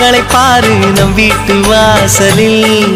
பூக்களை பாரு நம் வீட்டு வாசலில்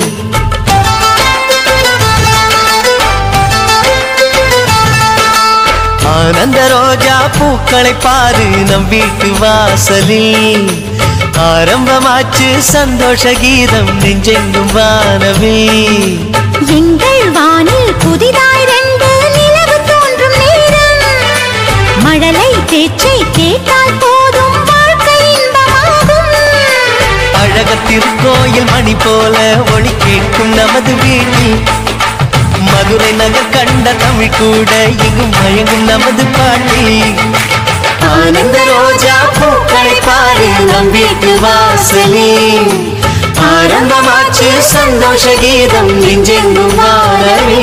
ஆனந்த ரோஜா பூக்களை பாரு நம் வீட்டு வாசலில் ஆரம்பமாச்சு சந்தோஷ கீதம் நெஞ்செங்கும் வானவே எங்கள் வானில் புதிதாய் ரெண்டு நிலவு தோன்றும் நேரம் மழலை பேச்சை கேட்டால் போதும் வாழ்க்கை இன்பமாகும் அழக திருக்கோயில் மணி போல ஒளி கேட்கும் நமது வீட்டில் மதுரை நகர் கண்ட தமிழ் கூட எங்கும் மயங்கும் நமது பாட்டில் ஆனந்த ரோஜா பூக்களை பாரு நம் வீட்டு வாசலில் ஆரம்பமாச்சு சந்தோஷ கீதம் நெஞ்செங்கும் வாழவே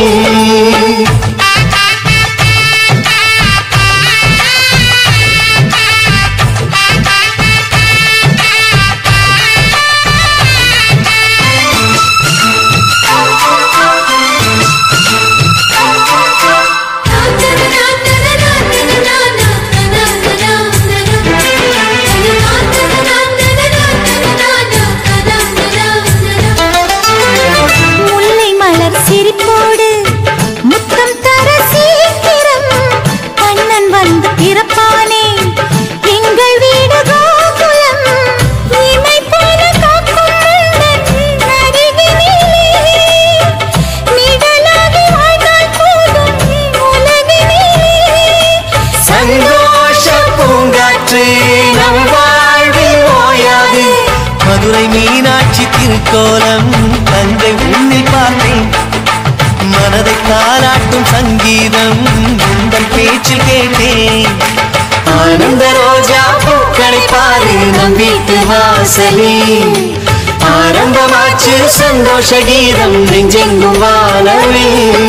முல்லை மலர் சிரிப்போடு முத்தம் தர சீக்கிரம் கண்ணன் வந்து பிறப்பானே எங்கள் வீடு கோகுலம் இமை போல காக்கும் முந்தன் அருகினிலே நிழலாகி வாழ்ந்தால் போதும் உலகினிலே சந்தோஷ பூங்காற்று நம் வாழ்வில் ஓயாது மதுரை மீனாட்சி திருக்கோலம் தங்கை உன்னில் பார்த்தேன் மனதை தாளாட்டும் சங்கீதம் உங்கள் பேச்சில் கேட்டேன் ஆனந்த ரோஜா பூக்களை பாரு நம் வீட்டு வாசலில் ஆரம்பமாச்சு சந்தோஷ கீதம் நெஞ்செங்கும் வாழவே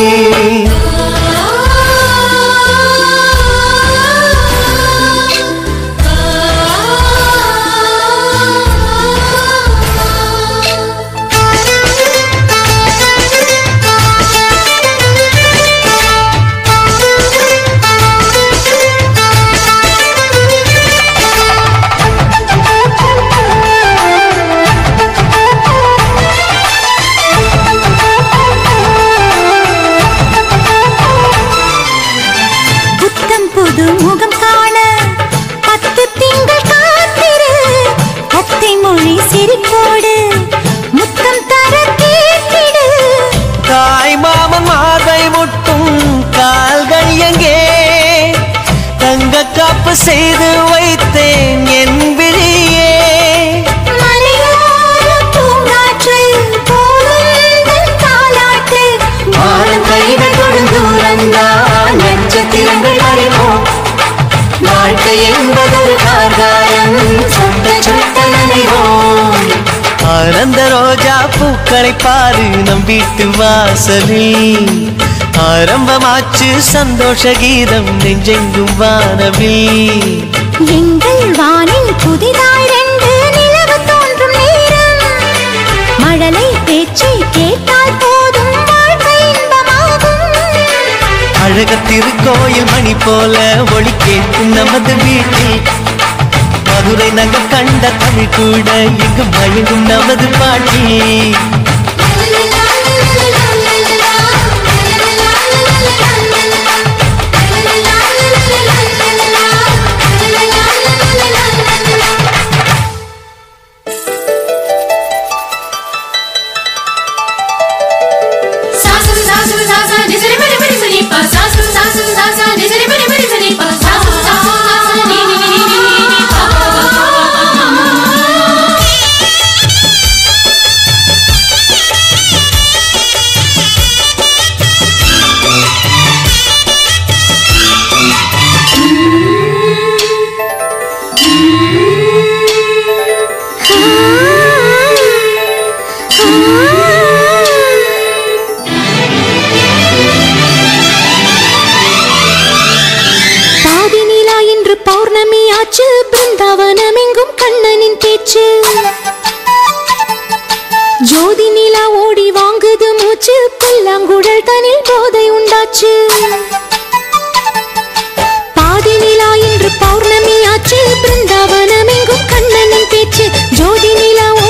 புத்தம் புது முகம் காண பத்து திங்கள் காத்திரு அத்தை மொழி சிரிப்போடு முத்தம் தர கேட்டிடு தாய் மாமன் மாதை முட்டும் கால்கள் எங்கே தங்க காப்பு செய்து வைத்தேன் என் விழியே மலையோர பூங்காற்று போலும் தாலாட்டு வானம் கைகள் தொடும் தூரந்தான் நட்சத்திரங்கள் அறிவோம் வாழ்க்கை என்பதொரு கார்காயம் சொட்ட சொட்ட நினைவோம் ஆனந்த ரோஜா பூக்களை பாரு நம் வீட்டு வாசலில் ஆரம்பமாச்சு சந்தோஷ கீதம் நெஞ்செங்கும் வானவில் எங்கள் வானில் புதிதாய் ரெண்டு நிலவு தோன்றும் நேரம் மழலை பேச்சை கேட்டால் போதும் வாழ்க்கை இன்பமாகும் அழக திருக்கோயில் மணி போல ஒளி கேட்கும் நமது வீட்டில் மதுரை நகர் கண்ட தமிழ் கூட இங்கு மயங்கும் நமது பாட்டில் Sasu sasu sasa nisari bari bari sani pa sasu sasu sasa nisari bari bari sani pa sasu sasu sasa ni ni ni ni ni ni pa பாதி நிலா இன்று பௌர்ணமி ஆச்சு பிருந்தாவனம் எங்கும் கண்ணனின் பேச்சு ஜோதி நிலா ஓடி வாங்குது மூச்சு புல்லாங்குழல் தனில் போதை உண்டாச்சு பாதி நிலா இன்று பௌர்ணமி ஆச்சு பிருந்தாவனம் எங்கும் கண்ணனின் பேச்சு ஜோதி நிலா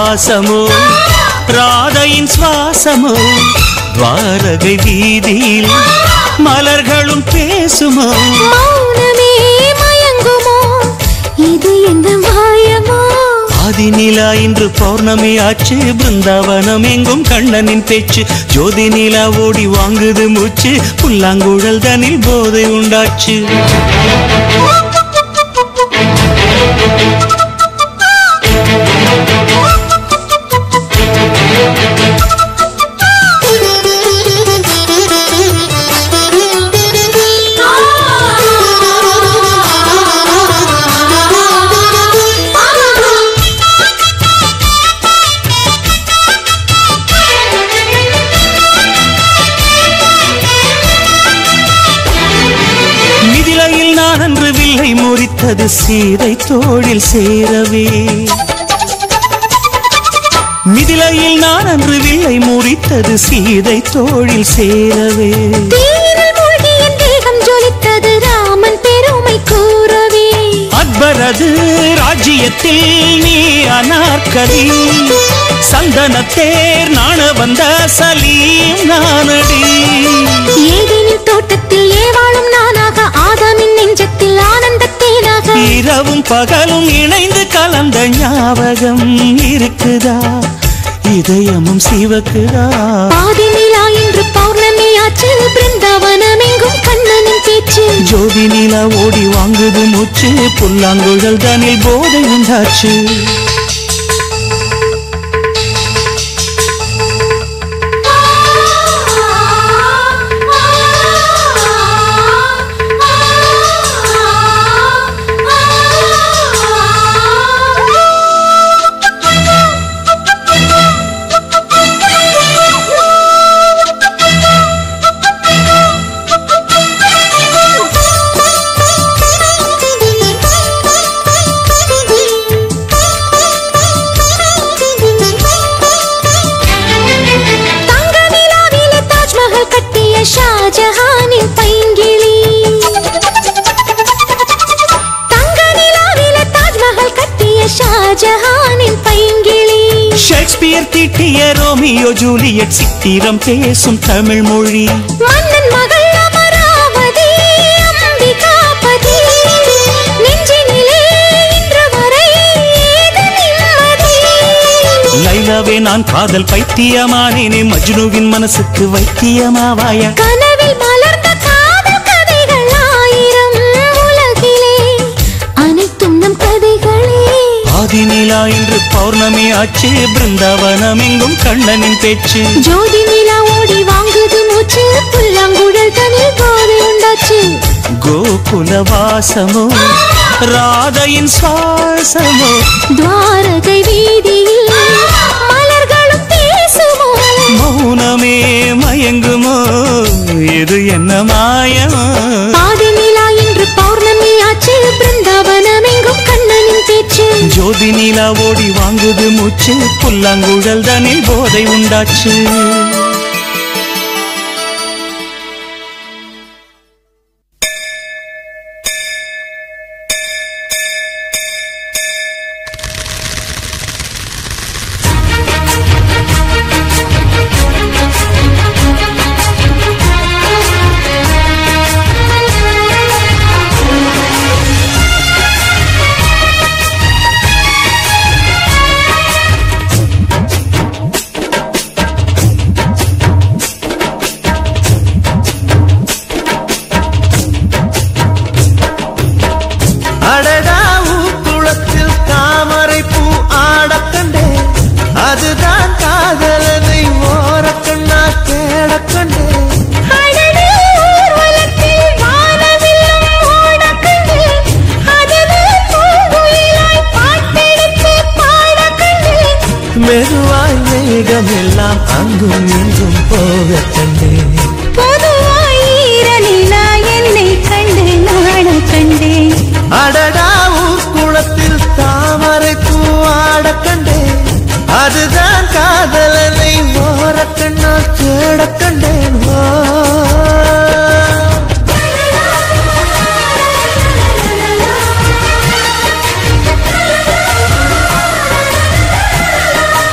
வாசமோ ராதையின் சுவாசமோ துவாரகை வீதியில் மலர்களும் பேசுமோ மௌனமே மயங்குமோ இது எந்த மாயமோ ஆதிநிலா இன்று பௌர்ணமி ஆச்சு பிருந்தாவனம் எங்கும் கண்ணனின் பேச்சு ஜோதி நிலா ஓடி வாங்குது மூச்சு புல்லாங்குழல் தனில் போதை உண்டாச்சு மிதிலையில் நான் அன்று வில்லை முறித்தது சீதை தோளில் சேரவே மிதிலையில் நான் அன்று வில்லை முறித்தது சீதை தோளில் சேரவே தீயில் மூழ்கி என் தேகம் ஜொலித்தது ராமன் பெருமை கூறவே அக்பரது ராஜ்யத்தில் நீ அனார்கலி சந்தனத்தேர் நாண வந்த சலீம் நானடி ஏதேனின் தோட்டத்தில் ஏவாளும் நானாக ஆதாமின் நெஞ்சத்தில் ஆனந்தத்தேனாக இரவும் பகலும் இணைந்து கலந்த ஞாபகம் இருக்குதா இதயமும் சிவக்குதா பாதி நிலா என்று பௌர்ணமி ஆச்சு பிருந்தாவனம் எங்கும் கண்ணனின் பேச்சு ஜோதி நிலா ஓடி வாங்குது மூச்சு புல்லாங்குழல் தனில் போதை உண்டாச்சு தங்க நிலாவிலே தாஜ்மஹல் கட்டிய ஷாஜஹானின் பைங்கிளி தங்க நிலாவிலே தாஜ்மஹல் கட்டிய ஷாஜஹானின் பைங்கிளி ஷேக்ஸ்பியர் தீட்டிய ரோமியோ ஜூலியட் சித்திரம் பேசும் தமிழ் மொழி மன்னன் மகள் அமராவதி அம்பிகாபதி நெஞ்சினிலே இன்று வரை ஏது நிம்மதி லைலாவே நான் காதல் பைத்தியமானேனே மஜ்னுவின் மனசுக்கு வைத்தியமாவாயா கனவில் மலர்ந்த காதல் கதைகள் ஆயிரம் உலகிலே அனைத்தும் நம் கதைகளே ஆதி நிலா இன்று பௌர்ணமி ஆச்சு பிருந்தாவனம் எங்கும் கண்ணனின் பேச்சு ஜோதி நிலா ஓடி வாங்குது மூச்சு புல்லாங்குழல் தனில் போதை உண்டாச்சு கோகுல வாசமோ ராதையின் சுவாசமோ துவாரகை வீதியில் மலர்களும் பேசுமோ மௌனமே மயங்குமோ இது என்ன மாயமோ பாதி நிலா இன்று பௌர்ணமி ஆச்சு பிருந்தாவனம் எங்கும் கண்ணனின் பேச்சு ஜோதி நிலா ஓடி வாங்குது மூச்சு புல்லாங்குழல் தனில் போதை உண்டாச்சு அடடா குளத்தில் தாமரை பூ ஆடக் கண்டேன் அதுதான் காதலனை ஓரக்கண்ணா தேடக் கண்டேன் அடடே ஊர்வலத்தில் வானவில்லும் ஓடக் கண்டேன். அதிலே பூங்குயிலாய் பாட்டெடுத்து பாடக் கண்டேன். மெதுவாய் மேகமெல்லாம் அங்கும் இங்கும் போகக் கண்டேன் பொதுவாய் ஈரநிலா என்னை கண்டு நாடக் கண்டேன். அடடா குளத்தில் தாமரை பூ ஆடக் கண்டேன் அதுதான் காதலனை ஓரக்கண்ணா தேடக் கண்டேன் ஓ ஆ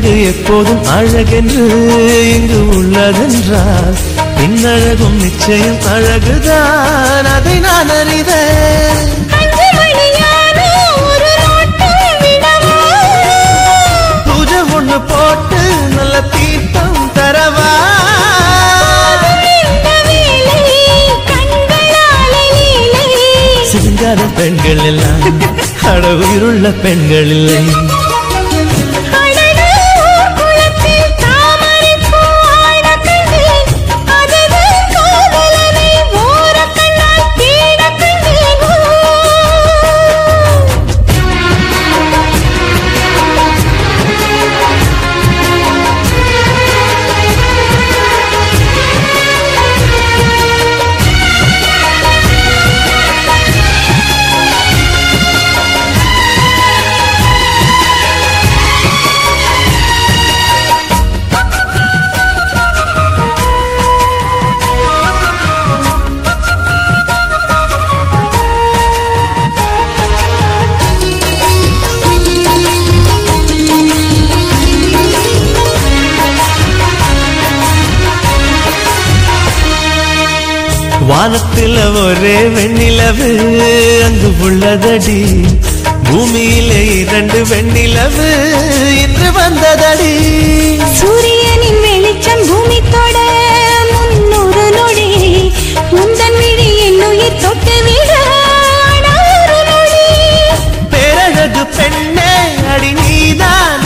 அழகு எப்போதும் அழகென்று இங்கு உள்ளதென்றால் பின்னழகும் நிச்சயம் அழகுதான் அதை நான் அறிவேன் அஞ்சு மணியான ஒரு நோட்டம் விடவா பூஜை ஒண்ணு போட்டு நல்ல தீர்த்தம் தரவா இந்த வேலை கண்களாலே லீலை சிங்கார பெண்கள் எல்லாம் அட உயிருள்ள பெண்கள் இல்லை அடடா, ஊர் குளத்தில் தாமரைப்பூ ஆடக் கண்டேன். அதுதான் காதலனை ஓரக் கண்ணால் தேடக் கண்டேன். ஓ. வானத்துல ஒரே வெண்ணிலவு அங்கு உள்ளதடி பூமியிலே இரண்டு வெண்ணிலவு இன்று வந்ததடி சூரியனின் வெளிச்சம் பூமி தொட முன்னூறு நொடி முந்தன் விழி என் உயிர் தொட்டு விட ஆனாறு நொடி பேரழகு பெண்ணே அடி நீதான்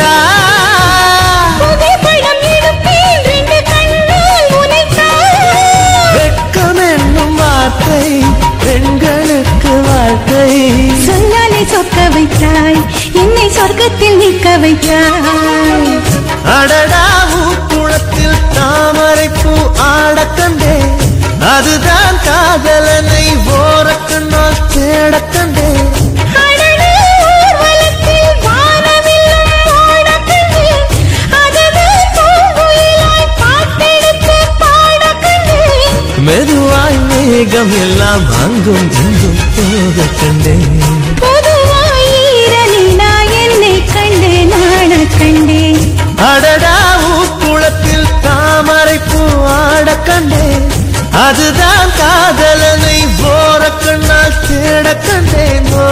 நீதான் புகைப்படம் எடுப்பேன் ரெண்டு கண்ணால் உனைத்தான் வெட்கம் என்னும் வார்த்தை பெண்களுக்கு வாழ்க்கை சொன்னாலே சொக்க வைத்தாய் என்னை சொர்க்கத்தில் நிற்க வைத்தாய் அடடா குளத்தில் தாமரை பூ ஆடக் கண்டேன் அதுதான் காதலனை ஓரக்கண்ணால் தேடக் கண்டேன் அடடே, ஊர்வலத்தில் வானவில்லும் ஓடக் கண்டேன். அதுதான் பூங்குயிலாய் பாட்டெடுத்து பாடக் கண்டேன். மெதுவாய் மேகம் எல்லாம் அங்கும் இங்கும் போகக் கண்டேன் பொதுவாய் ஈரநிலா என்னை கண்டு நாணக் கண்டேன் அடடா குளத்தில் தாமரை பூ ஆடக் கண்டேன் அதுதான் காதலனை ஓரக்கண்ணால் தேடக் கண்டேன் ஓ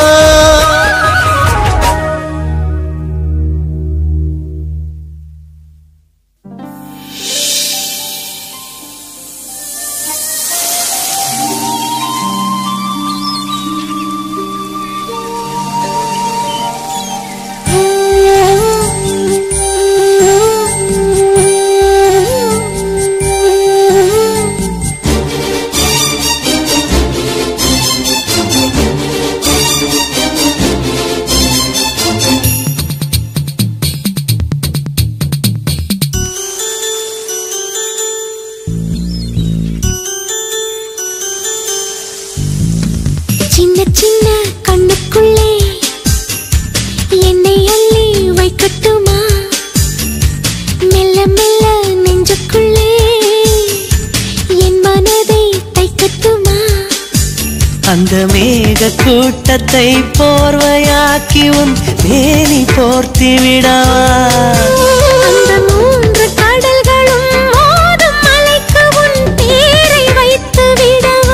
சின்ன சின்ன கண்ணுக்குள்ளே என்னை அள்ளி வைக்கட்டுமா மெல்ல மெல்ல நெஞ்சுக்குள்ளே என் மனதை தைக்கட்டுமா அந்த மேக கூட்டத்தை போர்வையாக்கி உன் மேனி போர்த்தி விடவா அந்த மூன்று கடல்களும் மோதும் மலைக்கு உன் பேரை வைத்து விடவா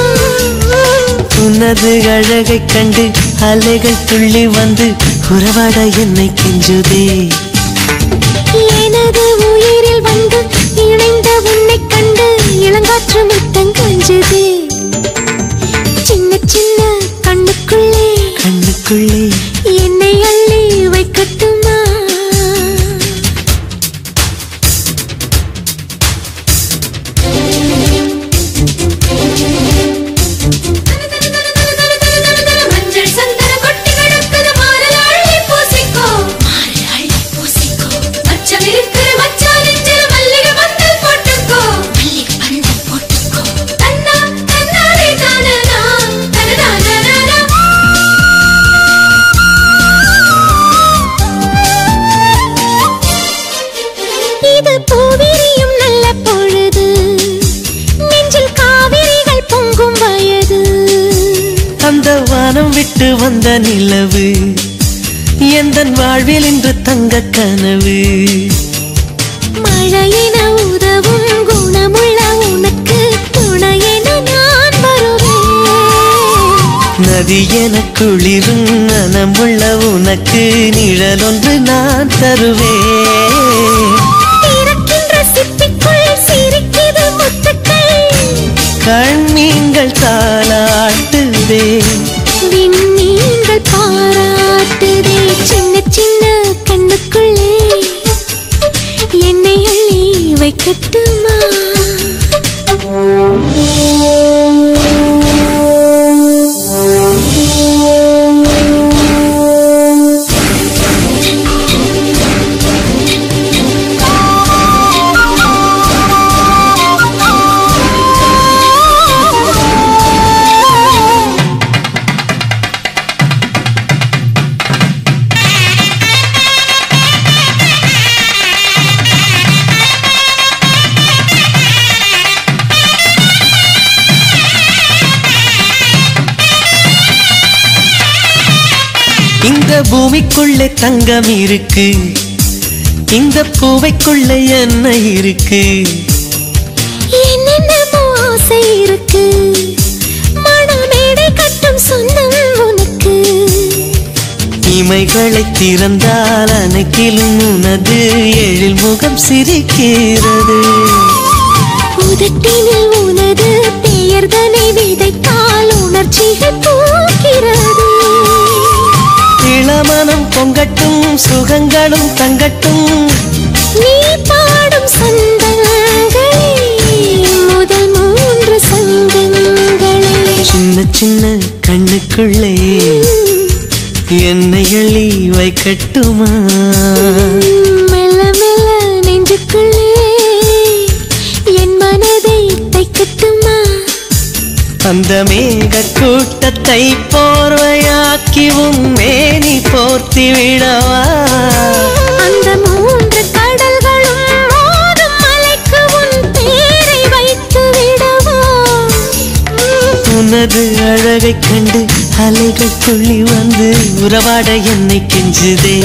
உனது அழகைக் கண்டு அலைகள் துள்ளி வந்து உறவாட என்னை கெஞ்சுதே எனது உயிரில் வந்து இணைந்த உன்னை கண்டு இளங்காற்று முத்தம் கொஞ்சது சின்ன சின்ன கண்ணுக்குள்ளே கண்ணுக்குள்ளே என்னை அள்ளி வைக்கட்டுமா மஞ்சள் சந்தன கொட்டி கிடக்குது மாறல் அள்ளி பூசிக்கோ மாறல் அள்ளி பூசிக்கோ மச்சம் இருக்கிற மச்சான் நெஞ்சில் மல்லிகை பந்தல் போட்டுக்கோ மல்லிகை பந்தல் போட்டுக்கோ தன்னா தன்னாரே தானனா தனதானனா இது பூவிரியும் நல்ல பொழுது நெஞ்சில் காவிரிகள் பொங்கும் வயது அந்த வானம் விட்டு வந்த நிலவு எந்த எந்தன் வாழ்வில் இன்று தங்க கனவு மழையென உதவும் குணமுள்ள உனக்கு துணையென நான் வருவேன் நதி என குளிரும் நனமுள்ள உனக்கு நிழலொன்று நான் தருவேன் பிறக்கின்ற சிப்பிக்குள் சிரிக்குது முத்துக்கள் கண்மீன்கள் தாளாட்டுதே விண்மீன்கள் பாராட்டுதே சின்ன சின்ன கண்ணுக்குள்ளே என்னை அள்ளி வைக்கட்டுமா இந்த பூமிக்குள்ளே தங்கம் இருக்கு இந்த பூவைக்குள்ளே என்ன இருக்கு என்னென்னமோ ஆசை இருக்கு மணமேடை கட்டும் சொந்தம் உனக்கு இமைகளை திறந்தால் அனைத்திலும் உனது எழில் முகம் சிரிக்கிறது உதட்டினில் உனது பெயர்தனை விதைத்தால் உணர்ச்சிகள் பூக்கிறது இளமனம் பொங்கட்டும் சுகங்களும் தங்கட்டும் நீ பாடும் சந்தங்களே முதல் மூன்று சங்கங்களே சின்ன சின்ன கண்ணுக்குள்ளே என்னை எள்ளி வைக்கட்டுமா மெல்ல மெல்ல நெஞ்சுக்குள்ளே என் மனதை தைக்கட்டுமா அந்த மேக கூட்டத்தை போர்வையாக்கி உன் மேனி போர்த்தி விடவா அந்த மூன்று கடல்களும் மோதும் மலைக்கு உன் பேரை வைத்து விடவா உனது அழகைக் கண்டு அலைகள் துள்ளி வந்து உறவாட என்னை கெஞ்சுதே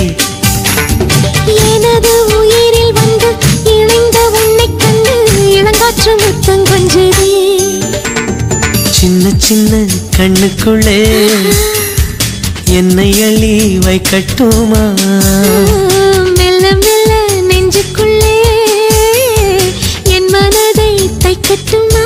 எனது உயிரில் வந்து இணைந்த உன்னைக் கண்டு இளங்காற்று முத்தம் கொஞ்சதே சின்ன சின்ன கண்ணுக்குள்ளே என்னை அள்ளி வைக்கட்டுமா மெல்ல மெல்ல நெஞ்சுக்குள்ளே என் மனதை தைக்கட்டுமா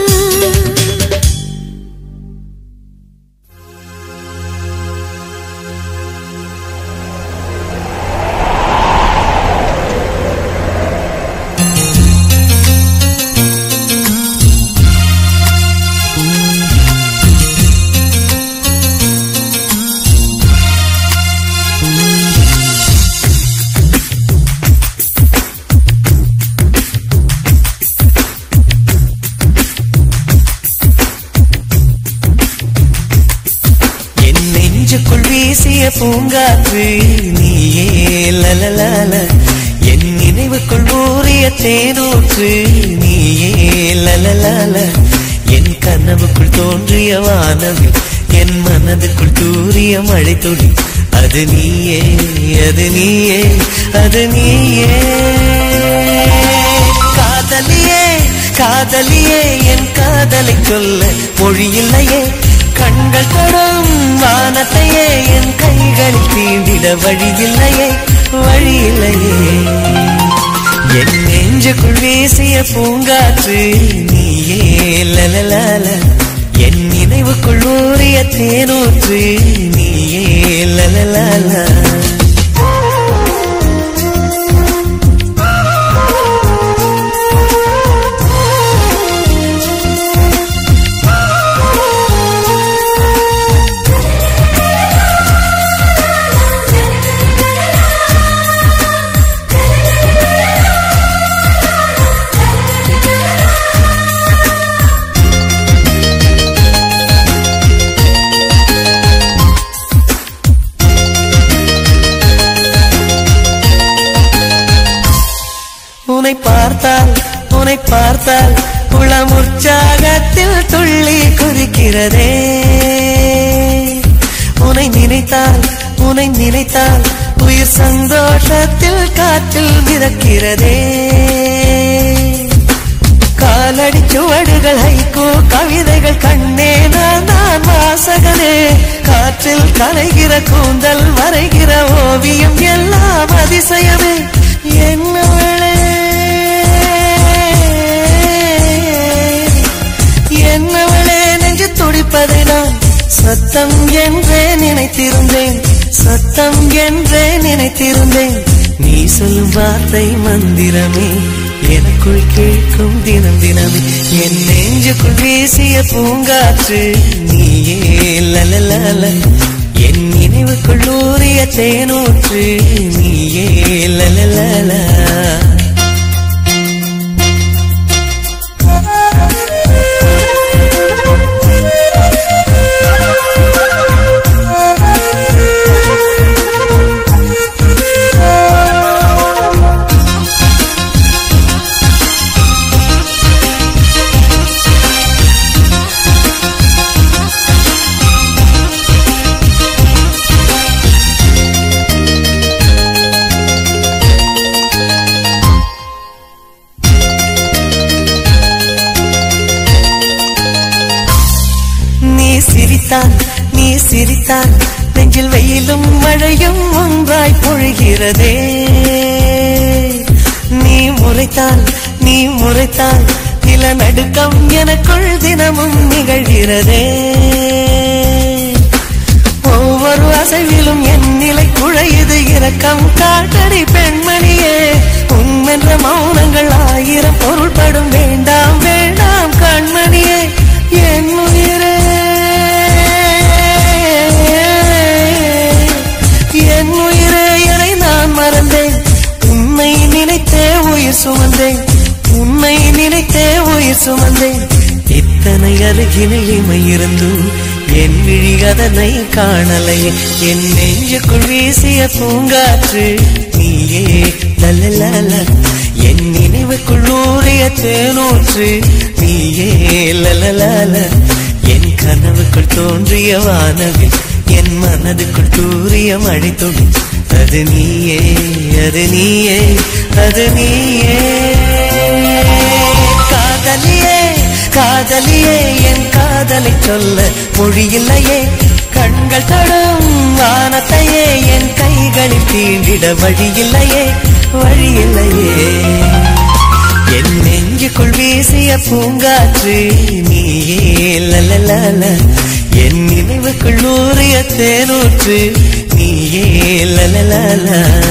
என் நெஞ்சுக்குள் வீசிய பூங்காற்று நீயே லலலால என் நினைவுக்குள் ஊறிய தேனூற்று நீயே லலலால என் கனவுக்குள் தோன்றிய வானவில் என் மனதுக்குள் தூறிய மழை துளி அது நீயே அது நீயே அது நீயே காதலியே காதலியே என் காதலை சொல்ல மொழி இல்லையே கண்கள் தொடும் வானத்தையே என் கைகளில் தீண்டிட வழி இல்லையே வழி இல்லையே என் நெஞ்சுக்குள் வீசிய பூங்காற்று நீயே லலலால என் நினைவுக்குள் ஊறிய தேனூற்று நீயே லலலால உன்னை பார்த்தால் உன்னை பார்த்தால் உளம் உற்சாகத்தில் துள்ளி குதிக்கிறதே உன்னை நினைத்தால் உன்னை நினைத்தால் உயிர் சந்தோஷத்தில் காற்றில் மிதக்கிறதே காலடி சுவடுகள் ஹைகோ கவிதைகள் கண்ணே நான் நான் வாசகனே காற்றில் கலைகிற கூந்தல் வரைகிற ஓவியம் எல்லாம் அதிசயமே என்னவளே என்னவளே நெஞ்சு துடிப்பதை நான் சத்தம் என்றே நினைத்திருந்தேன் சத்தம் என்றே நினைத்திருந்தேன் நீ சொல்லும் வார்த்தை மந்திரமே எனக்குள் கேட்கும் தினம் தினமே என் நெஞ்சுக்குள் வீசிய பூங்காற்று நீயே லலலல என் நினைவுக்குள் ஊறிய தேனூற்று நீயே லலலல நீ சிரித்தால் நீ சிரித்தால் நெஞ்சில் வெயிலும் மழையும் ஒன்றாய் பொழிகிறதே நீ முறைத்தால் நீ முறைத்தால் நில நடுக்கம் எனக்குள் தினமும் நிகழ்கிறதே ஒவ்வொரு அசைவிலும் என் நிலை குழையுது இரக்கம் காட்டடி பெண்மணியே உண்மென்ற மௌனங்கள் ஆயிரம் பொருள்படும் வேண்டாம் வேண்டாம் கண்மணியே என் உயிரே என் உயிரே என்னை நான் மறந்தேன் உன்னை நினைத்தே உயிர் சுமந்தேன் உன்னை நினைத்தே உயிர் சுமந்தேன் இத்தனை அருகினில் இமை இருந்தும் என் விழி அதனை காணலையே என் நெஞ்சுக்குள் வீசிய பூங்காற்று நீயே லலலல என் நினைவுக்குள் ஊறிய தேனூற்று நீயே லலலல என் கனவுக்குள் தோன்றிய வானவில் என் மனதுக்குள் தூறிய மழை துளி அது நீயே அது நீயே அது நீயே காதலியே காதலியே என் காதலை சொல்ல மொழியில்லையே கண்கள் தொடும் வானத்தையே என் கைகளில் தீண்டிட வழியில்லையே வழியில்லையே என் நெஞ்சுக்குள் வீசிய பூங்காற்று நீயே லலலல என் நினைவுக்குள் ஊறிய தேனூற்று நீயே லலலல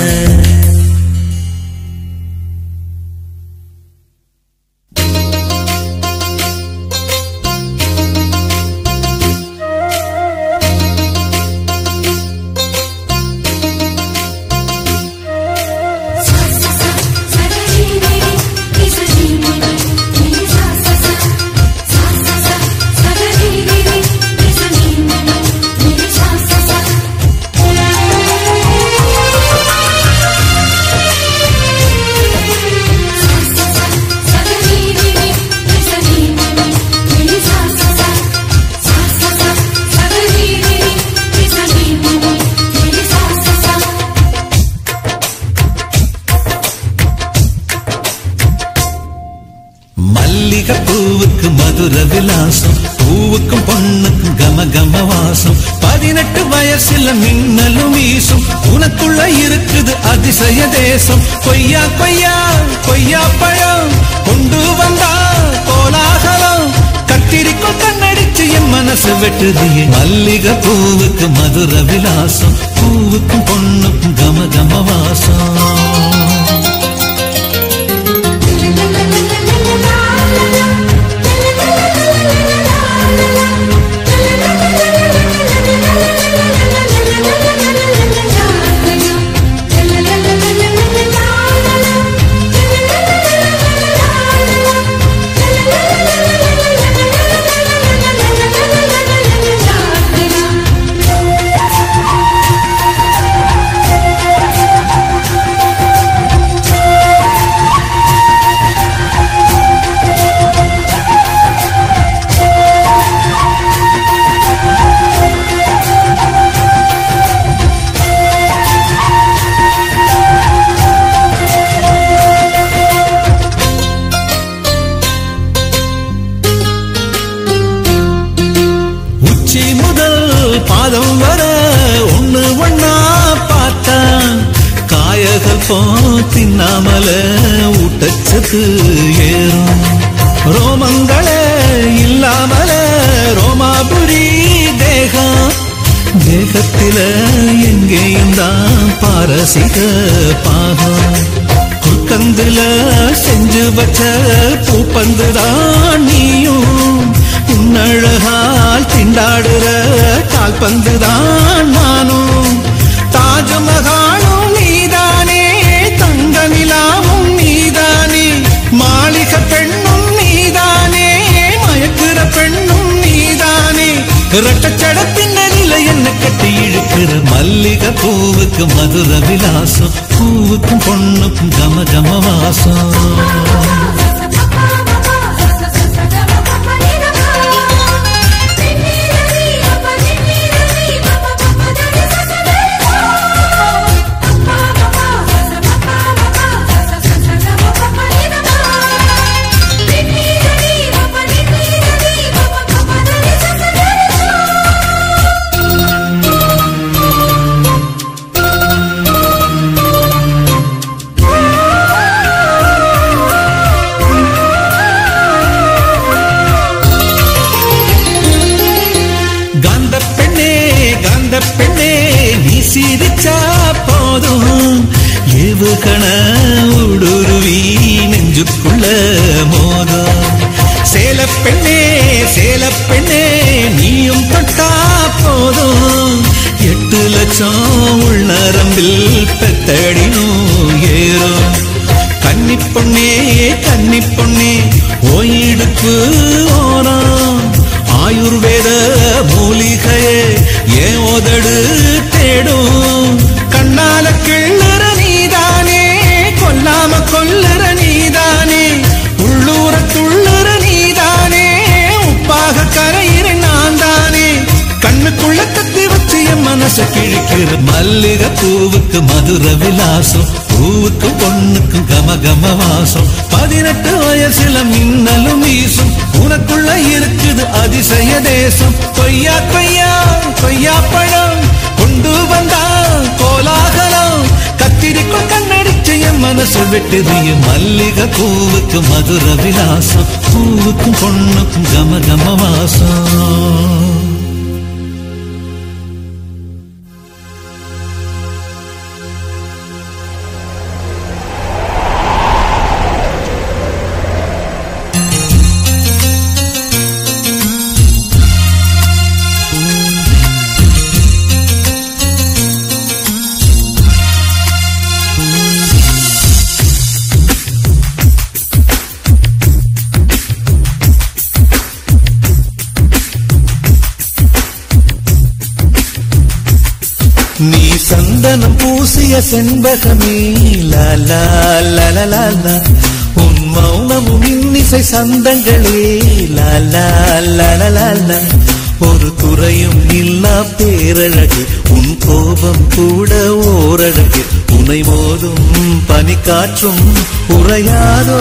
மல்லிகை பூவுக்கு மதுர விலாசம் பூவுக்கும் பொண்ணுக்கும் கம கம வாசம் பதினெட்டு வயசுல மின்னலும் வீசும் உனக்குள்ள இருக்குது அதிசய தேசம் கொய்யா கொய்யா கொய்யா பழம் கொண்டு வந்தா கோலாகலம் கத்திரிக்கோள் கண்ணடிச்சு என் மனசு வெட்டுதியே மல்லிகை பூவுக்கு மதுர விலாசம் பூவுக்கும் பொண்ணுக்கும் கம கம வாசம் Thank you. அப்போ தின்னாமல ஊட்டச்சத்து ஏறும் ரோமங்களே இல்லாமல ரோமாபுரி தேகம் தேகத்தில எங்கேயும் தான் பாரசீக பாகம் குக்கந்துல செஞ்சு வச்ச பூப்பந்துதான் நீயும் உன்னழகால் திண்டாடுற கால்பந்துதான் நானும் தாஜ்மஹாலும் நீதானே தங்க நிலாவும் நீதானே மாளிகை பெண்ணும் நீதானே மயக்குற பெண்ணும் நீதானே இரட்டச்சட பின்னணியில என்ன கட்டி இழுக்கிற மல்லிகை பூவுக்கு மதுர விலாசம் பூவுக்கும் பொண்ணுக்கும் கம கம வாசம் காந்த பெண்ணே காந்த பெண்ணே நீ சிரிச்சா போதும் ஏவுகண ஊடுருவி நெஞ்சுக்குள்ள மோதும் சேல பெண்ணே சேல பெண்ணே நீயும் தொட்டா போதும் எட்டு லட்சம் உள்நரம்பில் பெத்தடினும் ஏறும் கன்னி பொண்ணே கன்னி பொண்ணே ஓயிடுப்பு ஓரம் ஆயுர்வேத மூலிகையே ஏன் உதடு தேடும் கண்ணால கிள்ளுற நீதானே கொல்லாம கொல்லுற நீதானே உள்ளூர துள்ளுற நீதானே உப்பாக கரையிற நான் தானே கண்ணுக்குள்ள கத்தி வச்சு என் மனச கிழிக்கிற மல்லிகை பூவுக்கு மதுர விலாசம் பூவுக்கு பொண்ணுக்கும் கம கம வாசம் பதினெட்டு வயசுல மின்னலும் வீசும் உனக்குள்ள இருக்குது அதிசய தேசம் கொய்யா கொய்யா கொய்யா பழம் கொண்டு வந்தா கோலாகலம் கத்திரிக்கோள் கண்ணடிச்ச என் மனசு வெட்டுது என் மல்லிகை பூவுக்கு மதுர விலாசம் பூவுக்கும் பொண்ணுக்கும் கம கம வாசம் நீ சந்தனம் பூசிய செண்பகமே லாலா லலலாலா உன் மௌனமும் இன்னிசை சந்தங்களே லாலா லலலாலா ஒரு துறையும் இல்லா பேரழகு உன் கோபம் கூட ஓரழகு உனை மோதும் பனிக்காற்றும் உறையாதோ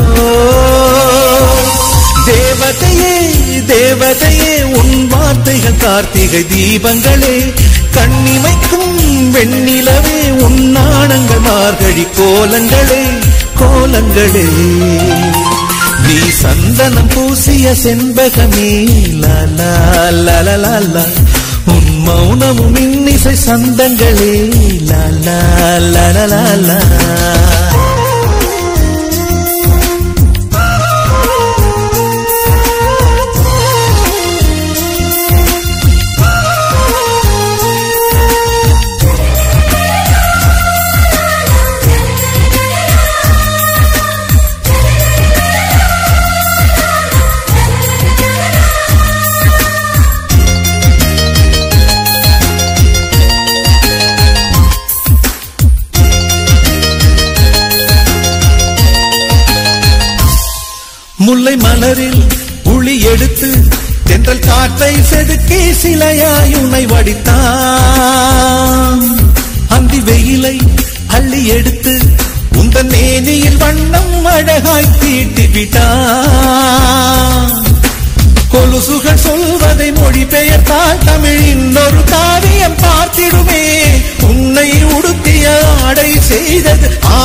தேவதையே தேவதையே உன் வார்த்தைகள் கார்த்திகை தீபங்களே கண்ணிமைக்கும் வெண்ணிலவே உன் நாணங்கள் மார்கழி கோலங்களே கோலங்களே நீ சந்தனம் பூசிய செண்பகமே லாலா லலலாலா உன் மௌனமும் இன்னிசை சந்தங்களே லாலா லலலாலா முல்லை மலரில் உளி எடுத்து தென்றல் காற்றை செதுக்கி சிலையாய் உனை வடித்தான் அந்தி வெயிலை அள்ளி எடுத்து உந்தன் மேனியில் வண்ணம் அழகாய் தீட்டி விட்டான் கொலுசுகள் சொல்வதை மொழிபெயர்த்தால் தமிழின் ஒரு காவியம் பார்த்திடுமே உன்னை உடுத்திய ஆடை செய்தது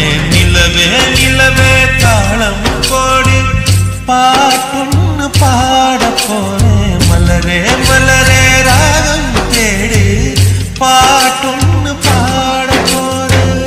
போனேன் நிலவே நிலவே தாளம் போடு பாட்டுன்னு பாட போனேன் மலரே மலரே ராகம் தேடு பாட்டுன்னு பாட போனேன்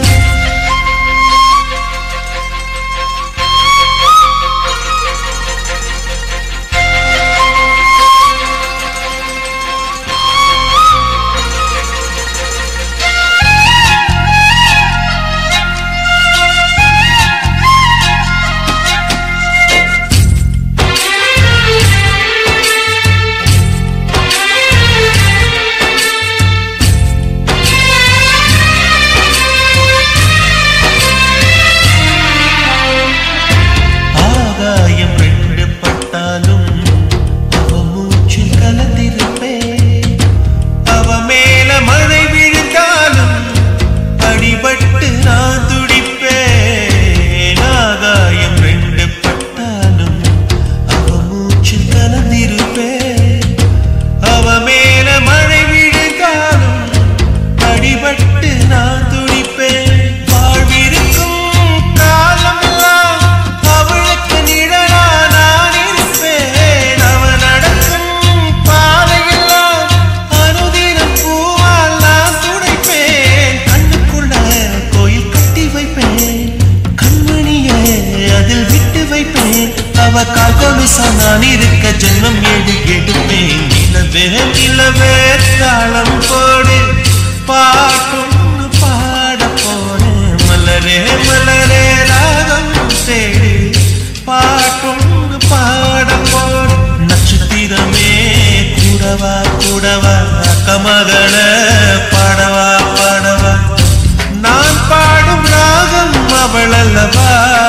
ஆகாயம் ரெண்டு பட்டாலும் அவ மூச்சில் கலந்திருப்பேன் அவ மேல மழை விழுந்தாலும் அடிபட்டு நான் துடிப்பேன் ஆகாயம் ரெண்டு பட்டாலும் அவ மூச்சில் கலந்திருப்பேன் அவ மேல மழை விழுந்தாலும் அடிபட்டு நான் துடிப்பேன் வாழ்விருக்கும் காலமெல்லாம் அவளுக்கு நிழலா நான் இருப்பேன் அவ நடக்கும் பாதையெல்லாம் அனுதினம் பூவால் நான் துடைப்பேன் கண்ணுக்குள்ள கோயில் கட்டி வைப்பேன் கண்மணியே அதில் விட்டு வைப்பேன் அவ கால் கொலுசா நான் இருக்க ஜென்மம் ஏடு எடுப்பேன் நிலவே நிலவே தாளம் போடு பாட்டுன்னு பாட போனேன் மலரே மலரே ராகம் தேடு பாட்டுன்னு பாட போடு நட்சத்திரமே கூடவா கூடவா அக்கமகள பாடவா பாடவா நான் பாடும் ராகம் அவள் அல்லவா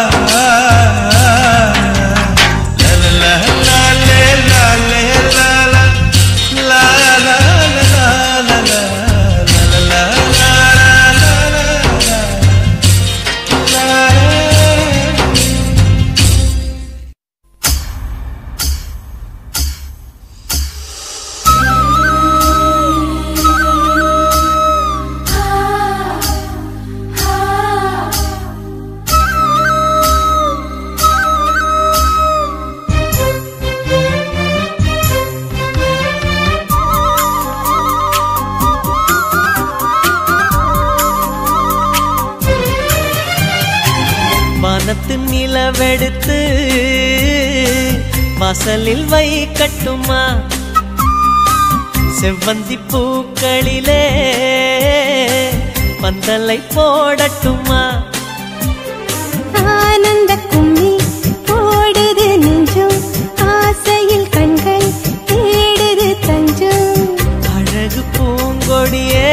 வானத்து நிலவெடுத்து வாசலில் வை கட்டுமா செவ்வந்தி பூக்களிலே பந்தலை போடட்டுமா ஆனந்த கும்மி போடுது நெஞ்சம் ஆசையில் கண்கள் தேடுது தஞ்சம் அழகு பூங்கொடியே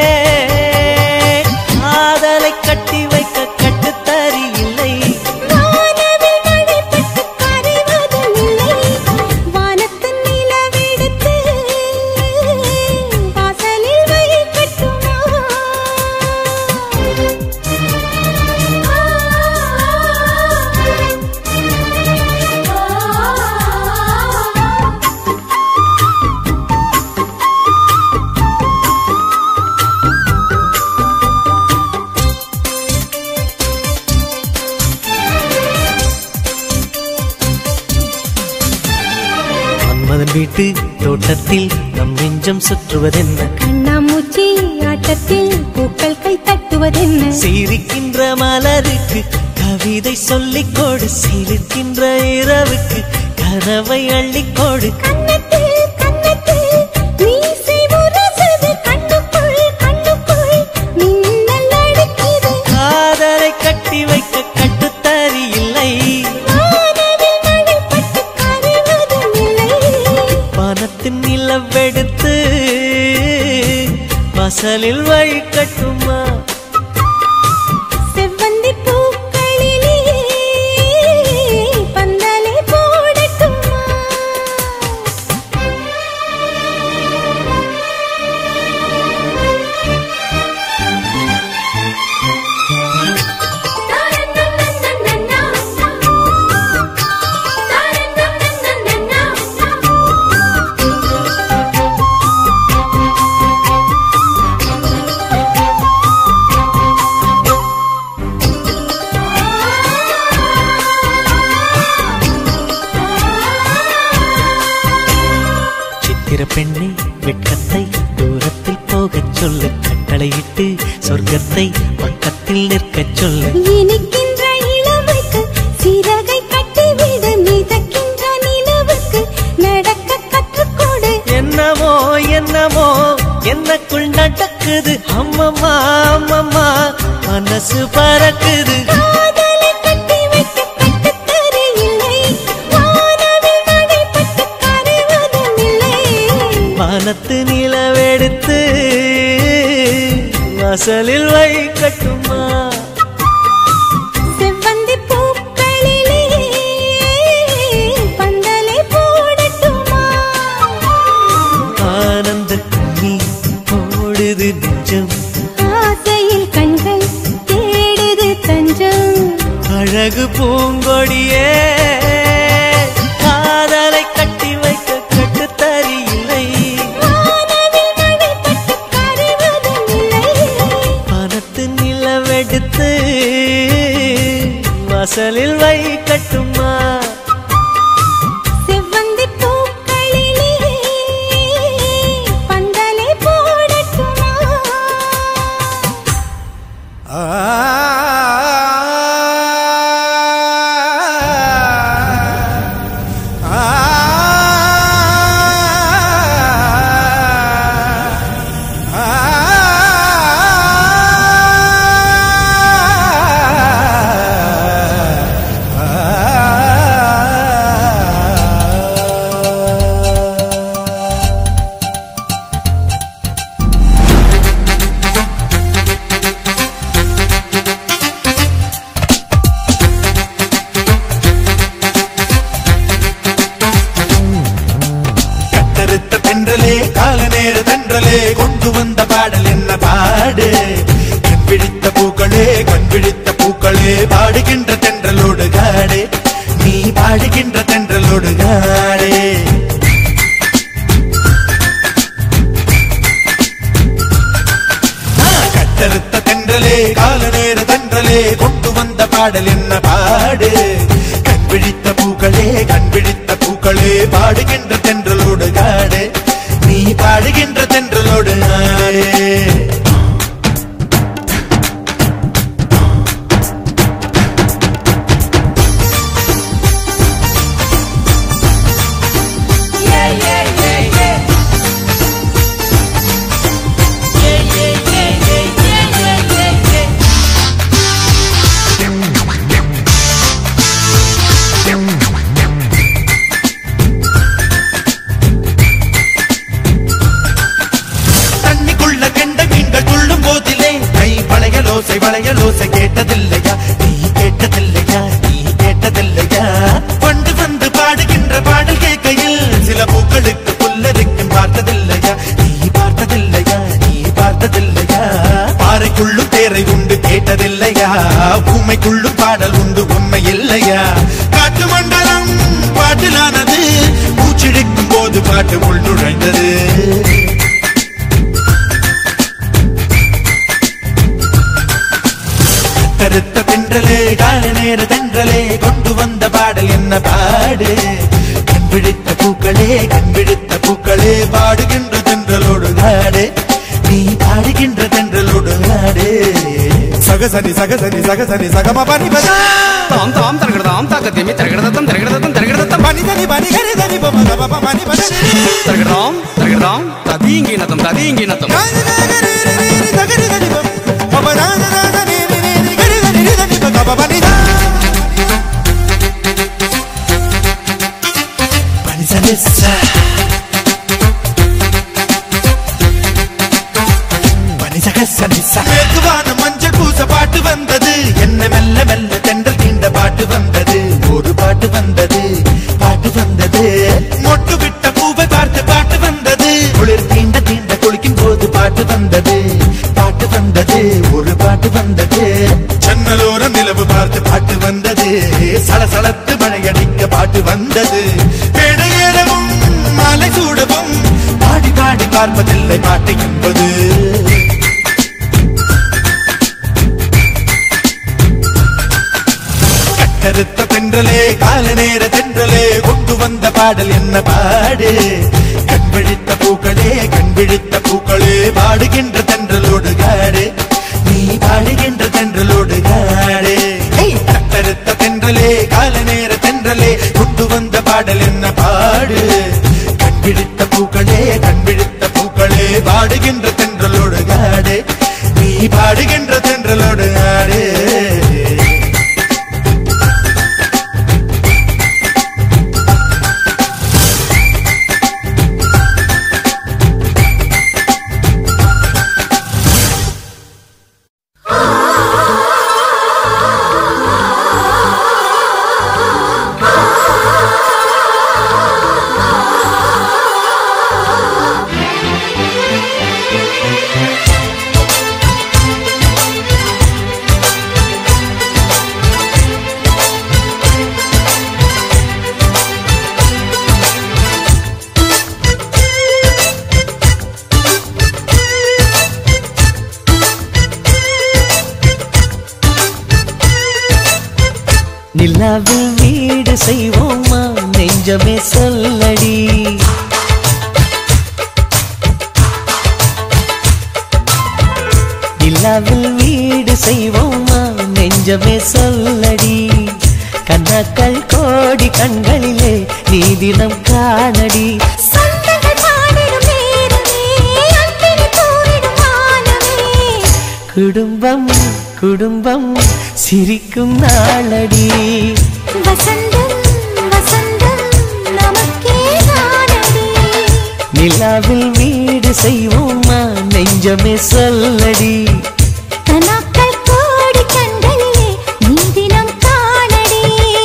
காதலை கட்டி வைக்க கட்டுத்தறி இல்லை வானவில் மழைப்பட்டு கரைவதும் இல்லை. வானத்தின் நிலவெடுத்து வாசலில் வைக்கட்டுமா? மன்மதன் வீட்டு தோட்டத்தில் நம் நெஞ்சம் சுற்றுவதென்ன கண்ணாமூச்சி ஆட்டத்தில் பூக்கள் கை தட்டுவதென்ன சிரிக்கின்ற மலருக்கு கவிதை சொல்லிக் கொடு சிரிக்கின்ற இரவுக்கு கனவை அள்ளிக்கொடு கன்னத்தில் கன்னத்தில் மீசை முரசுது கண்ணுக்குள் கண்ணுக்குள் மின்னல் அடிக்குது காதலை கட்டி வைக்க கட்டுத்தறி இல்லை வானவில் மழைப்பட்டு கரைவதும் இல்லை வானத்தின் நிலவெடுத்து வாசலில் வழி கட்டுமா செவ்வந்தி பூக்களிலே பந்தலை போடட்டுமா Na உள்ளத்தை தூரத்தில் போகச் சொல்லு கட்டளையிட்டு சொர்க்கத்தை பக்கத்தில் நிற்கச் சொல்லு இனிக்கின்ற இளமைக்கு சிறகை கட்டிவிட மிதக்கின்ற நிலவுக்கு நடக்க கற்றுக்கொடு என்னமோ என்னமோ என்னக்குள் நடக்குது அம்மம்மா அம்மம்மா மனசு பறக்குது காதலை கட்டி வைக்க கட்டுத்தரையில்லை வானவில் மழைப்பட்டு கரைவதும் இல்லை வானத்து நிலவெடுத்து வாசலில் வைக்கட்டுமா செவ்வந்தி பூக்களிலே பந்தலை போடட்டுமா ஆனந்த கண்ணீர் ஓடுது நெஞ்சம் ஆசையில் கண்கள் தேடுது தஞ்சம் அழகு பூங்கொடியே காதலை கட்டி வைக்க கட்டுத்தறி இல்லை வானவில் மழைப்பட்டு கரைவதும் இல்லை பணத்து நிலவெடுத்து வாசலில் வைக்கட்டுமா செவ்வந்தி பூக்களிலே பந்தலை போடட்டுமா கத்தருத்த தென்றலே கால நேர தென்றலே கொண்டு வந்த பாடல் என்ன பாடு கண் பிடித்த பூக்களே கண் பிடித்த பூக்களே பாடுகின்ற தென்றலோடு காடே நீ பாடுகின்ற தென்றலோடு காடே ஆ, கத்தருத்த தென்றலே கால நேர தென்றலே கொண்டு வந்த பாடல் என்ன பாடு கண் பிடித்த பூக்களே கண் பிடித்த பூக்களே பாடுகின்ற தென்றலோடு காடு நீ பாடுகின்ற தென்றலோடு ஆடே தண்ணிக்குள்ள கெண்ட மீன்கள் துள்ளும் போதிலே கை வளையலோசை வளையலோசை கேட்டதில்லையா நீ கேட்டதில்லையா நீ கேட்டதில்லையா கொண்டு வந்து பாடுகின்ற பாடல் கேட்கையில் சில பூக்களுக்கு புல்லரிக்கும் பார்த்ததில்லையா நீ பார்த்ததில்லையா நீ பார்த்ததில்லையா பாறைக்குள்ளும் தேரை உண்டு கேட்டதில்லையா ஊமைக்குள்ளும் பாடல் உண்டு உண்மை இல்லையா காட்டு மண்டலம் பாட்டிலானது மூச்சிடிக்கும் போது பாட்டு உள் நுழைந்தது கருத்த தென்றலே கால நேர தென்றலே கொண்டு வந்த பாடல் என்ன பாடு கண் பிடித்த பூக்களே கண் பிடித்த பூக்களே பாடுகின்ற தென்றலோடு நாடு நீ பாடுகின்ற தென்றலோடு நாடு சகசனி சகசனி சகசனி சகம பனி பதா தாம் தாம் தரகடதாம் தாக்கத்தியமி தரகடதத்தம் தரகடதத்தம் தரகடதத்தம் பனி தனி பனி கரி தனி பம கப ப பனி பதா தரகடதாம் தரகடதாம் ததீங்கி நத்தம் ததீங்கி நத்தம் தகரி தனி பம் பப ரான ரான நீ நீ நீ நீ கரி தனி நீ தனி ப கப பனி தா பனி சனி சா பனி சக சனி சா மேற்குவான மஞ்சள் பூச பாட்டு வந்தது என்ன மெல்ல மெல்ல தென்றல் தீண்ட பாட்டு வந்தது ஒரு பாட்டு வந்தது பாட்டு வந்தது மொட்டு விட்ட பூவை பார்த்து பாட்டு வந்தது குளிர் தீண்ட தீண்ட குளிக்கும் போது பாட்டு வந்தது பாட்டு வந்தது ஒரு பாட்டு வந்தது ஜன்னலோர நிலவு பார்த்து பாட்டு வந்தது சலசலத்து மழையடிக்க பாட்டு வந்தது மேடையேறவும் மாலை சூடவும் பாடி பாடி பார்ப்பதில்லை பாட்டு என்பது கருத்த தென்றலே கால நேர தென்றலே கொண்டு வந்த பாடல் என்ன பாடு கண்வழி விழித்த பூக்களே கண் விழித்த பூக்களே பாடுகின்ற தென்றலோடு காடு நீ பாடுகின்ற தென்றலோடு காடு ஹேய், தட்டறுத்த தென்றலே கால நேர தென்றலே கொண்டு வந்த பாடல் என்ன பாடு கண் விழித்த பூக்களே கண் விழித்த பூக்களே பாடுகின்ற தென்றலோடு காடு நீ பாடுகின்ற தென்றலோடு ஆடு நிலாவில் வீடு செய்வோமா நெஞ்சமே சொல்லடி நிலாவில் வீடு செய்வோமா நெஞ்சமே சொல்லடி கண்ணாக்கள் கோடி கண்களிலே நீ தினம் காணடி சொந்தங்கள் பாடிடும் நேரமே அன்பினை தூவிடும் வானமே குடும்பம் குடும்பம் சிரிக்கும் நாளடி வசந்தம் வசந்தம் நமக்கே தானடி நிலாவில் வீடு செய்வோமா நெஞ்சமே சொல்லடி கனாக்கள் கோடி கண்களிலே நீ தினம் காணடி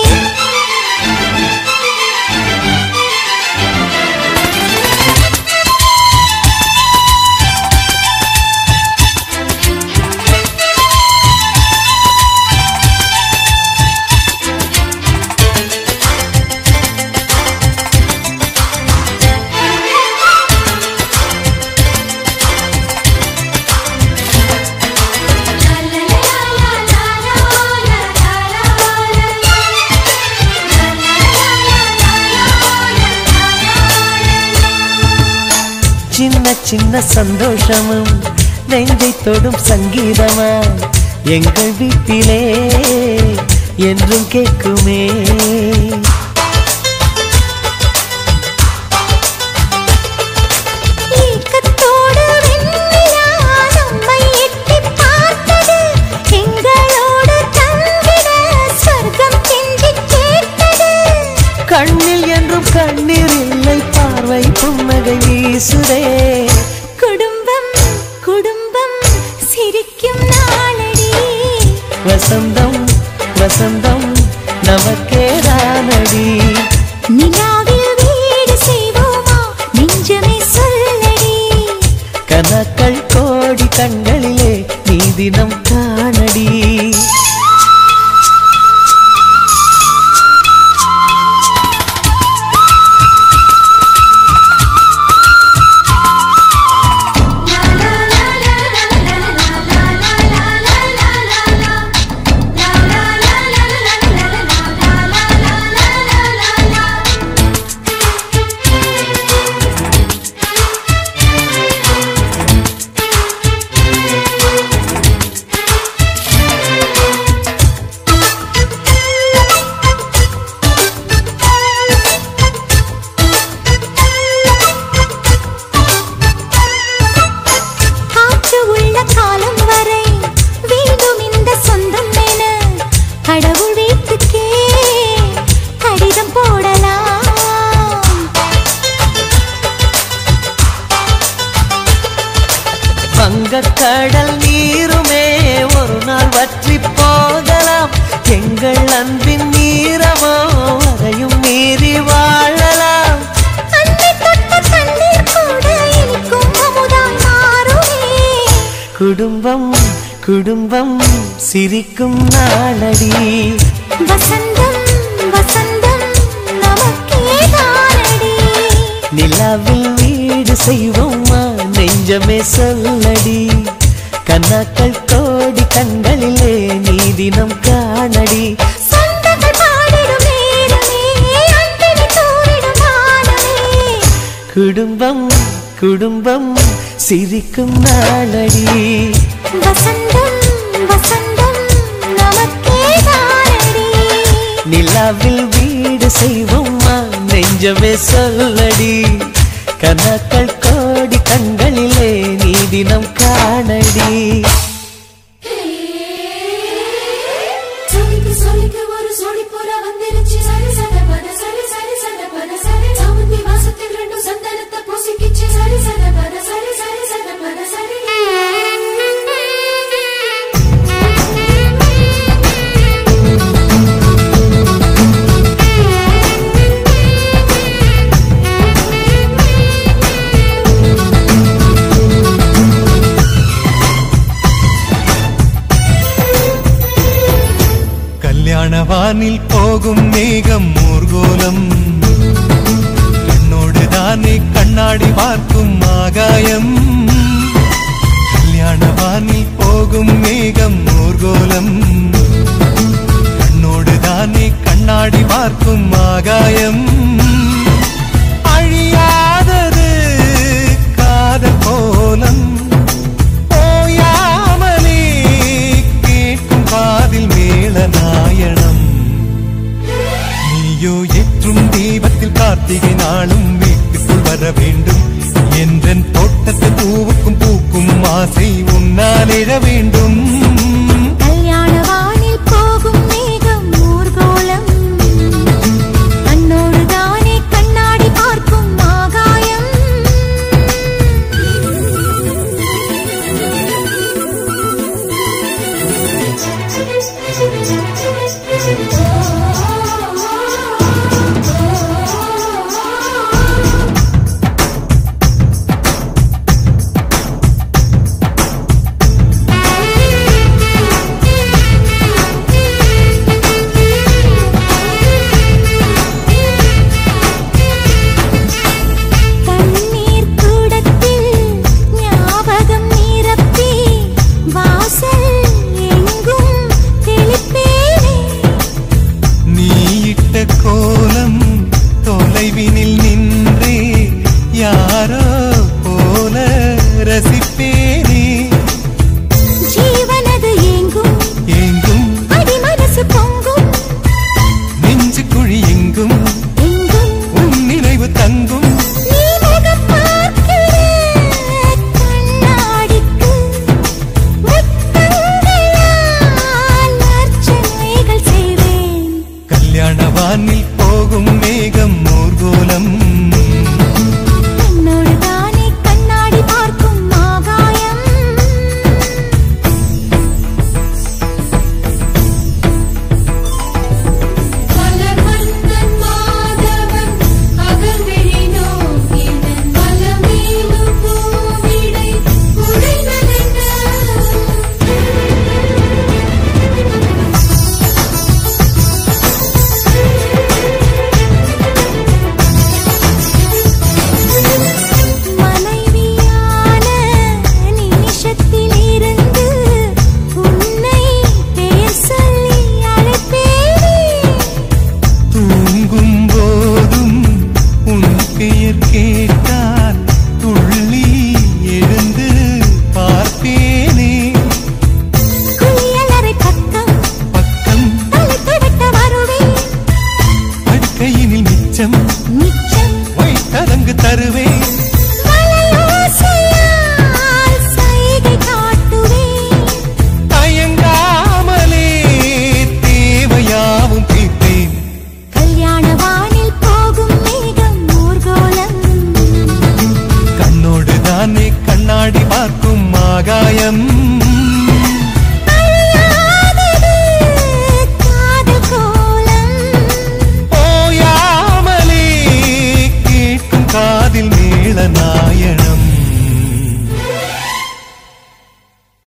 சின்ன சின்ன சந்தோஷமும் நெஞ்சை தொடும் சங்கீதமா எங்கள் வீட்டிலே என்றும் கேட்குமே ஏக்கத்தோடு வெண்ணிலா நம்மை எட்டிப் பார்த்தது. எங்களோடு தங்கிட சொர்க்கம் கெஞ்சிக் கேட்டது. கண்ணில் என்றும் கண்ணீர் இல்லை பார்வை புன்னகை வீசுதே குடும்பம் குடும்பம் சிரிக்கும் நாளடி வசந்தம் வசந்தம் நமக்கேதானடி நிலாவில் வீடு செய்வோமா நெஞ்சமே சொல்லடி கனக்கள் கோடி கண்களிலே நீ தினம் காணடி காற்று உள்ள காலம் வரை வேண்டும் இந்த சொந்தம் என கடவுள் வீட்டுக்கே கடிதம் போடலாம் வங்கக் கடல் நீருமே ஒரு நாள் வற்றி போகலாம் எங்கள் அன்பின் நீரமோ அதையும் மீறி வாழலாம் அன்னை தொட்ட தண்ணீர் கூட இனிக்கும் அமுதாய் மாறுமே குடும்பம் குடும்பம் சிரிக்கும் நாளடி வசந்தம் வசந்தம் நமக்கே தானடி நிலாவில் வீடு செய்வோமா நெஞ்சமே சொல்லடி கண்ணாக்கள் கோடி கண்களிலே நீ தினம் காணடி சொந்தங்கள் பாடிடும் நேரமே அன்பினை தூவிடும் வானமே குடும்பம் குடும்பம் சிரிக்கும் நாளடி வசந்தம் வசந்தம் நமக்கே தானடி நிலாவில் வீடு செய்வோம்மா நெஞ்சமே சொல்லடி கனாக்கள் கோடி கண்களிலே நீ தினம் காணடி சொல்லிக்கு சொல்லிக்கு ஒரு சோடி போல வந்துருச்சு சரி சரி பத சரி சரி சரி பத சரி சாமந்தி வாசத்தில் ரெண்டும் சந்தனத்தை பூசிக்கிச்சு சரி சரி பத சரி சரி சரி பத சரி கல்யாண வானில் போகும் மேகம் ஊர்கோலம் கண்ணோடு தானே கண்ணாடி பார்க்கும் ஆகாயம் கல்யாண வானில் போகும் மேகம் ஊர்கோலம் கண்ணோடு தானே கண்ணாடி பார்க்கும் ஆகாயம் அழியாதது காதல் கோலம் ஓயாமலே கேட்கும் காதில் மேள நாயணம் நீயோ ஏற்றும் தீபத்தில் கார்த்திகை நாளும் வீட்டுக்குள் வர வேண்டும் என்றன் தோட்டத்து பூவுக்கும் பூக்கும் ஆசை உன்னால் எழ வேண்டும் கல்யாண வானில் போகும் மேகம் ஊர்கோலம் கண்ணோடு தானே கண்ணாடி பார்க்கும் ஆகாயம் தண்ணீர் கூடத்தில் ஞாபகம் நிரப்பி வாசல் எங்கும் தெளிப்பேனே நீ இட்ட கோலம் தொலைவினில் நின்றே யாரோ போல ரசிப்பேனே ஜீவனது எங்கும் எங்கும் அடி மனசு பொங்கும் நெஞ்சு குழி எங்கும் எங்கும் உன் நினைவு தங்கும் நீ முகம் பார்க்கிற கண்ணாடிக்கு முத்தங்களால் அர்ச்சனைகள் செய்வேன் கல்யாண வானில் போகும் மேகம் ஊர்கோலம் என்னோடு தானே கண்ணாடி பார்க்கும் ஆகாயம் மலர் மன்னன் மாதவன் அகல்விழி நோக்கினன் மலமேலும் பூவிடை உடைந்ததென்ன மனைவியான நிமிஷத்திலிருந்து உன்னை பெயர் சொல்லி அழைப்பேனே தூங்கும் போதும் உன் பெயர் கேட்டால் துள்ளி எழுந்து பார்ப்பேனே குளியலறை பக்கம் பக்கம் தலை துவட்ட வருவேன் படுக்கையினில் மிச்சம் மிச்சம் வைத்தரங்கு தருவேன் மலையோசையால் சைகை காட்டுவேன் தயங்காமலே தேவையாவும் தீர்த்தேன் கல்யாண வானில் போகும் மேகம் ஊர்கோலம் கண்ணோடு தானே கண்ணாடி பார்க்கும் ஆகாயம்